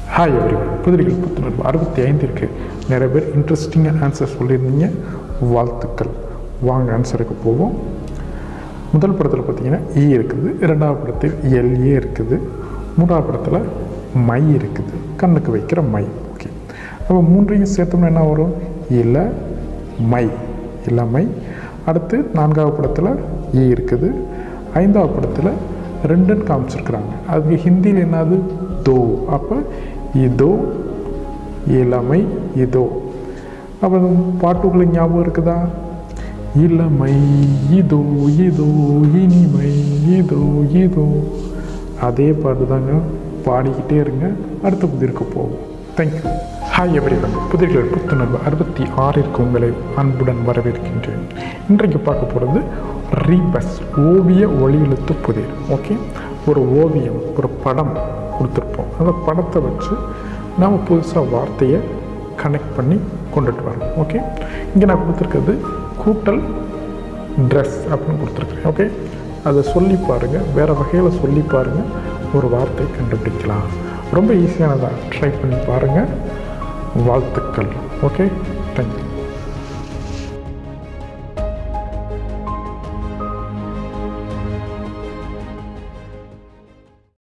hi every புதிரிகள் புத்துணர்வு அறுபத்தி ஐந்திற்கு நிறைய பேர் இன்ட்ரெஸ்டிங்காக ஆன்சர் சொல்லியிருந்தீங்க வாழ்த்துக்கள் வாங்க ஆன்சருக்கு போவோம் முதல் படத்தில் பார்த்தீங்கன்னா இ இருக்குது இரண்டாவது படத்தில் எல்ஏ இருக்குது மூன்றாவது படத்தில் மை இருக்குது கண்ணுக்கு வைக்கிற மை ஓகே அப்போ மூன்றையும் சேர்த்தோம்னா என்ன வரும் இல மை இளமை அடுத்து நான்காவது படத்தில் ஈ இருக்குது ஐந்தாவது படத்தில் ரெண்டுன்னு காமிச்சிருக்கிறாங்க அதுக்கு ஹிந்தியில் என்னது தோ அப்போ இதோ இளமை இதோ அப்போ பாட்டுகளுக்கு ஞாபகம் இருக்குதா இளமை இதோ இதோ இனிமை இதோ இதோ அதே பாட்டு தாங்க பாடிக்கிட்டே இருங்க அடுத்த புதிருக்கு போவோம் தேங்க்யூ ஹாய் எவரிவன் புதிர்கள் புத்துணர்வு அறுபத்தி ஆறிற்கு உங்களை அன்புடன் வரவேற்கின்றேன் இன்றைக்கு பார்க்க போகிறது ரீபஸ் ஓவிய ஒளி எழுத்து புதிர் ஓகே ஒரு ஓவியம் ஒரு படம் கொடுத்துருப்போம் அந்த படத்தை வச்சு நாம் புதுசாக வார்த்தையை கனெக்ட் பண்ணி கொண்டுட்டு வரோம் ஓகே இங்கே நான் கொடுத்துருக்கிறது கூட்டல் ட்ரெஸ் அப்படின்னு கொடுத்துருக்குறேன் ஓகே அதை சொல்லி பாருங்கள் வேறு வகையில் சொல்லி பாருங்கள் ஒரு வார்த்தை கண்டுபிடிக்கலாம் ரொம்ப ஈஸியானதாக ட்ரை பண்ணி பாருங்கள் வாழ்த்துக்கள் ஓகே தேங்க்யூ